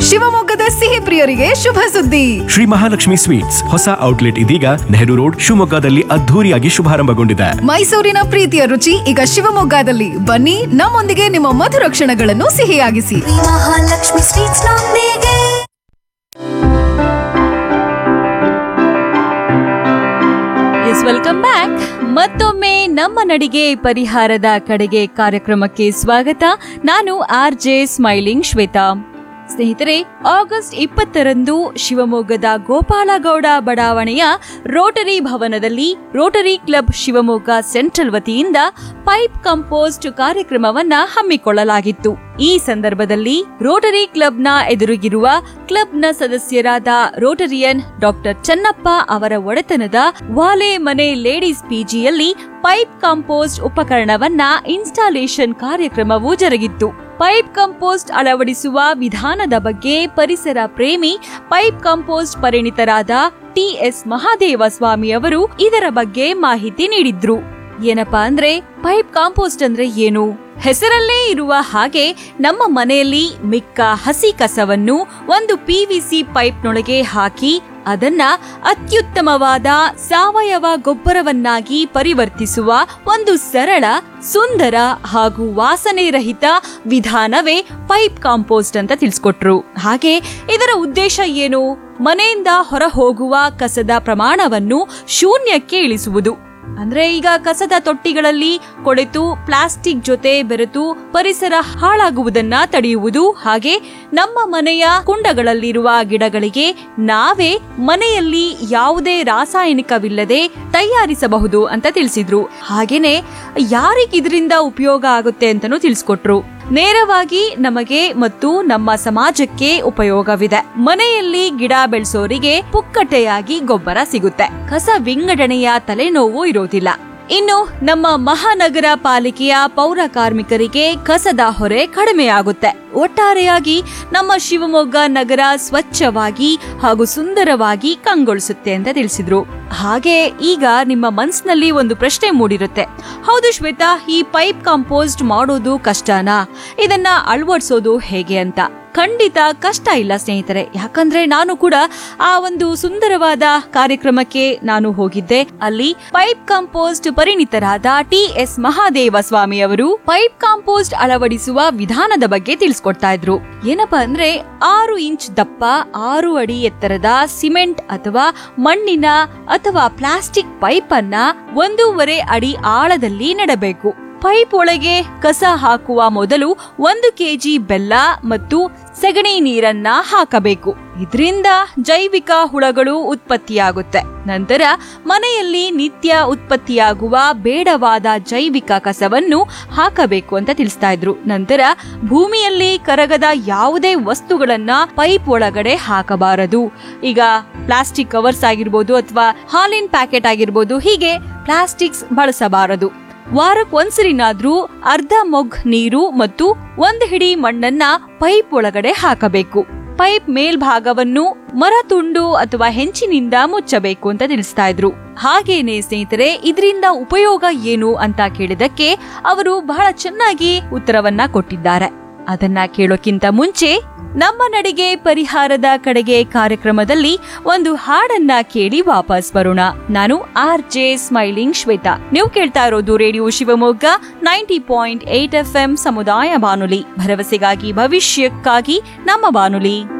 ಶಿವಮೊಗ್ಗದ ಸಿಹಿ ಪ್ರಿಯರಿಗೆ ಶುಭ ಸುದ್ದಿ ಶ್ರೀ ಮಹಾಲಕ್ಷ್ಮಿ ಸ್ವೀಟ್ಸ್ ಹೊಸ ಔಟ್ಲೆಟ್ ಇದೀಗ ನೆಹರು ರೋಡ್ ಶಿವಮೊಗ್ಗದಲ್ಲಿ ಅದ್ಧೂರಿಯಾಗಿ ಶುಭಾರಂಭಗೊಂಡಿದೆ ಮೈಸೂರಿನ ಪ್ರೀತಿಯ ರುಚಿ ಈಗ ಶಿವಮೊಗ್ಗದಲ್ಲಿ ಬನ್ನಿ ನಮ್ಮೊಂದಿಗೆ ನಿಮ್ಮ ಮಧುರ ಕ್ಷಣಗಳನ್ನು ಸಿಹಿಯಾಗಿಸಿ ಮಹಾಲಕ್ಷ್ಮಿ ಸ್ವೀಟ್ಸ್ ನೊಂದಿಗೆ ಎಸ್ ವೆಲ್ಕಮ್ ಬ್ಯಾಕ್ ಮತ್ತೊಮ್ಮೆ ನಮ್ಮ ನಡಿಗೆ ಪರಿಹಾರದ ಕಡೆಗೆ ಕಾರ್ಯಕ್ರಮಕ್ಕೆ ಸ್ವಾಗತ ನಾನು ಆರ್ ಜೆ ಸ್ಮೈಲಿಂಗ್ ಶ್ವೇತಾ ಸ್ನೇಹಿತರೆ ಆಗಸ್ಟ್ ಇಪ್ಪತ್ತರಂದು ಶಿವಮೊಗ್ಗದ ಗೋಪಾಲಗೌಡ ಬಡಾವಣೆಯ ರೋಟರಿ ಭವನದಲ್ಲಿ ರೋಟರಿ ಕ್ಲಬ್ ಶಿವಮೊಗ್ಗ ಸೆಂಟ್ರಲ್ ವತಿಯಿಂದ ಪೈಪ್ ಕಂಪೋಸ್ಟ್ ಕಾರ್ಯಕ್ರಮವನ್ನ ಹಮ್ಮಿಕೊಳ್ಳಲಾಗಿತ್ತು ಈ ಸಂದರ್ಭದಲ್ಲಿ ರೋಟರಿ ಕ್ಲಬ್ನ ಎದುರಿಗಿರುವ ಕ್ಲಬ್ನ ಸದಸ್ಯರಾದ ರೋಟರಿಯನ್ ಡಾಕ್ಟರ್ ಚನ್ನಪ್ಪ ಅವರ ಒಡೆತನದ ವಾಲೆ ಮನೆ ಲೇಡೀಸ್ ಪಿಜಿಯಲ್ಲಿ ಪೈಪ್ ಕಂಪೋಸ್ಟ್ ಉಪಕರಣವನ್ನ ಇನ್ಸ್ಟಾಲೇಷನ್ ಕಾರ್ಯಕ್ರಮವು ಜರುಗಿತ್ತು ಪೈಪ್ ಕಂಪೋಸ್ಟ್ ಅಳವಡಿಸುವ ವಿಧಾನದ ಬಗ್ಗೆ ಪರಿಸರ ಪ್ರೇಮಿ ಪೈಪ್ ಕಂಪೋಸ್ಟ್ ಪರಿಣಿತರಾದ ಟಿಎಸ್ ಮಹಾದೇವ ಸ್ವಾಮಿ ಅವರು ಇದರ ಬಗ್ಗೆ ಮಾಹಿತಿ ನೀಡಿದ್ರು ಏನಪ್ಪಾ ಅಂದ್ರೆ ಪೈಪ್ ಕಾಂಪೋಸ್ಟ್ ಅಂದ್ರೆ ಏನು ಹೆಸರಲ್ಲೇ ಇರುವ ಹಾಗೆ ನಮ್ಮ ಮನೆಯಲ್ಲಿ ಮಿಕ್ಕ ಹಸಿ ಕಸವನ್ನು ಒಂದು ಪಿವಿಸಿ ಪೈಪ್ನೊಳಗೆ ಹಾಕಿ ಅದನ್ನ ಅತ್ಯುತ್ತಮವಾದ ಸಾವಯವ ಗೊಬ್ಬರವನ್ನಾಗಿ ಪರಿವರ್ತಿಸುವ ಒಂದು ಸರಳ ಸುಂದರ ಹಾಗೂ ವಾಸನೆ ರಹಿತ ವಿಧಾನವೇ ಪೈಪ್ ಕಾಂಪೋಸ್ಟ್ ಅಂತ ತಿಳಿಸ್ಕೊಟ್ರು ಹಾಗೆ ಇದರ ಉದ್ದೇಶ ಏನು ಮನೆಯಿಂದ ಹೊರ ಹೋಗುವ ಕಸದ ಪ್ರಮಾಣವನ್ನು ಶೂನ್ಯಕ್ಕೆ ಇಳಿಸುವುದು ಅಂದ್ರೆ ಈಗ ಕಸದ ತೊಟ್ಟಿಗಳಲ್ಲಿ ಕೊಳೆತು ಪ್ಲಾಸ್ಟಿಕ್ ಜೊತೆ ಬೆರೆತು ಪರಿಸರ ಹಾಳಾಗುವುದನ್ನ ತಡೆಯುವುದು ಹಾಗೆ ನಮ್ಮ ಮನೆಯ ಕುಂಡಗಳಲ್ಲಿರುವ ಗಿಡಗಳಿಗೆ ನಾವೇ ಮನೆಯಲ್ಲಿ ಯಾವುದೇ ರಾಸಾಯನಿಕವಿಲ್ಲದೆ ತಯಾರಿಸಬಹುದು ಅಂತ ತಿಳಿಸಿದ್ರು ಹಾಗೇನೆ ಯಾರಿಗಿದ್ರಿಂದ ಉಪಯೋಗ ಆಗುತ್ತೆ ಅಂತಾನೂ ತಿಳಿಸ್ಕೊಟ್ರು ನೇರವಾಗಿ ನಮಗೆ ಮತ್ತು ನಮ್ಮ ಸಮಾಜಕ್ಕೆ ಉಪಯೋಗವಿದೆ ಮನೆಯಲ್ಲಿ ಗಿಡ ಬೆಳೆಸೋರಿಗೆ ಪುಕ್ಕಟೆಯಾಗಿ ಗೊಬ್ಬರ ಸಿಗುತ್ತೆ ಕಸ ವಿಂಗಡಣೆಯ ತಲೆನೋವು ಇರೋದಿಲ್ಲ ಇನ್ನು ನಮ್ಮ ಮಹಾನಗರ ಪಾಲಿಕೆಯ ಪೌರ ಕಾರ್ಮಿಕರಿಗೆ ಕಸದ ಹೊರೆ ಕಡಿಮೆಯಾಗುತ್ತೆ ಒಟ್ಟಾರೆಯಾಗಿ ನಮ್ಮ ಶಿವಮೊಗ್ಗ ನಗರ ಸ್ವಚ್ಛವಾಗಿ ಹಾಗೂ ಸುಂದರವಾಗಿ ಕಂಗೊಳಿಸುತ್ತೆ ಅಂತ ತಿಳಿಸಿದ್ರು ಹಾಗೆ ಈಗ ನಿಮ್ಮ ಮನ್ಸಿನಲ್ಲಿ ಒಂದು ಪ್ರಶ್ನೆ ಮೂಡಿರುತ್ತೆ ಹೌದು ಶ್ವೇತಾ ಈ ಪೈಪ್ ಕಾಂಪೋಸ್ಟ್ ಮಾಡೋದು ಕಷ್ಟನಾ ಇದನ್ನ ಅಳವಡಿಸೋದು ಹೇಗೆ ಅಂತ ಖಂಡಿತ ಕಷ್ಟ ಇಲ್ಲ ಸ್ನೇಹಿತರೆ ಯಾಕಂದ್ರೆ ನಾನು ಕೂಡ ಆ ಒಂದು ಸುಂದರವಾದ ಕಾರ್ಯಕ್ರಮಕ್ಕೆ ನಾನು ಹೋಗಿದ್ದೆ ಅಲ್ಲಿ ಪೈಪ್ ಕಾಂಪೋಸ್ಟ್ ಪರಿಣಿತರಾದ ಟಿ ಎಸ್ ಮಹಾದೇವ ಸ್ವಾಮಿ ಅವರು ಪೈಪ್ ಕಾಂಪೋಸ್ಟ್ ಅಳವಡಿಸುವ ವಿಧಾನದ ಬಗ್ಗೆ ತಿಳಿಸ್ಕೊಡ್ತಾ ಇದ್ರು ಏನಪ್ಪಾ ಅಂದ್ರೆ ಆರು ಇಂಚ್ ದಪ್ಪ ಆರು ಅಡಿ ಎತ್ತರದ ಸಿಮೆಂಟ್ ಅಥವಾ ಮಣ್ಣಿನ ಅಥವಾ ಪ್ಲಾಸ್ಟಿಕ್ ಪೈಪ್ ಅನ್ನ ಒಂದೂವರೆ ಅಡಿ ಆಳದಲ್ಲಿ ನೆಡಬೇಕು ಪೈಪ್ ಒಳಗೆ ಕಸ ಹಾಕುವ ಮೊದಲು ಒಂದು ಕೆಜಿ ಬೆಲ್ಲ ಮತ್ತು ಸಗಣಿ ನೀರನ್ನ ಹಾಕಬೇಕು ಇದರಿಂದ ಜೈವಿಕ ಹುಳಗಳು ಉತ್ಪತ್ತಿಯಾಗುತ್ತೆ ನಂತರ ಮನೆಯಲ್ಲಿ ನಿತ್ಯ ಉತ್ಪತ್ತಿಯಾಗುವ ಬೇಡವಾದ ಜೈವಿಕ ಕಸವನ್ನು ಹಾಕಬೇಕು ಅಂತ ತಿಳಿಸ್ತಾ ಇದ್ರು ನಂತರ ಭೂಮಿಯಲ್ಲಿ ಕರಗದ ಯಾವುದೇ ವಸ್ತುಗಳನ್ನ ಪೈಪ್ ಒಳಗಡೆ ಹಾಕಬಾರದು ಈಗ ಪ್ಲಾಸ್ಟಿಕ್ ಕವರ್ಸ್ ಆಗಿರ್ಬೋದು ಅಥವಾ ಹಾಲಿನ ಪ್ಯಾಕೆಟ್ ಆಗಿರ್ಬೋದು ಹೀಗೆ ಪ್ಲಾಸ್ಟಿಕ್ಸ್ ಬಳಸಬಾರದು ವಾರಕ್ಕೊಂದ್ಸರಿನಾದ್ರೂ ಅರ್ಧ ಮೊಗ್ ನೀರು ಮತ್ತು ಒಂದು ಹಿಡಿ ಮಣ್ಣನ್ನ ಪೈಪ್ ಒಳಗಡೆ ಹಾಕಬೇಕು ಪೈಪ್ ಮೇಲ್ಭಾಗವನ್ನು ಮರ ತುಂಡು ಅಥವಾ ಹೆಂಚಿನಿಂದ ಮುಚ್ಚಬೇಕು ಅಂತ ತಿಳಿಸ್ತಾ ಇದ್ರು ಹಾಗೇನೆ ಸ್ನೇಹಿತರೆ ಇದರಿಂದ ಉಪಯೋಗ ಏನು ಅಂತ ಕೇಳಿದಕ್ಕೆ ಅವರು ಬಹಳ ಚೆನ್ನಾಗಿ ಉತ್ತರವನ್ನ ಕೊಟ್ಟಿದ್ದಾರೆ ಅದನ್ನ ಕೇಳೋಕ್ಕಿಂತ ಮುಂಚೆ ನಮ್ಮ ನಡಿಗೆ ಪರಿಹಾರದ ಕಡೆಗೆ ಕಾರ್ಯಕ್ರಮದಲ್ಲಿ ಒಂದು ಹಾಡನ್ನ ಕೇಳಿ ವಾಪಸ್ ಬರೋಣ ನಾನು ಆರ್ ಜೆ ಸ್ಮೈಲಿಂಗ್ ಶ್ವೇತಾ ನೀವು ಕೇಳ್ತಾ ಇರೋದು radio Shivamogga ninety point eight F M ಸಮುದಾಯ ಬಾನುಲಿ ಭರವಸೆಗಾಗಿ ಭವಿಷ್ಯಕ್ಕಾಗಿ ನಮ್ಮ ಬಾನುಲಿ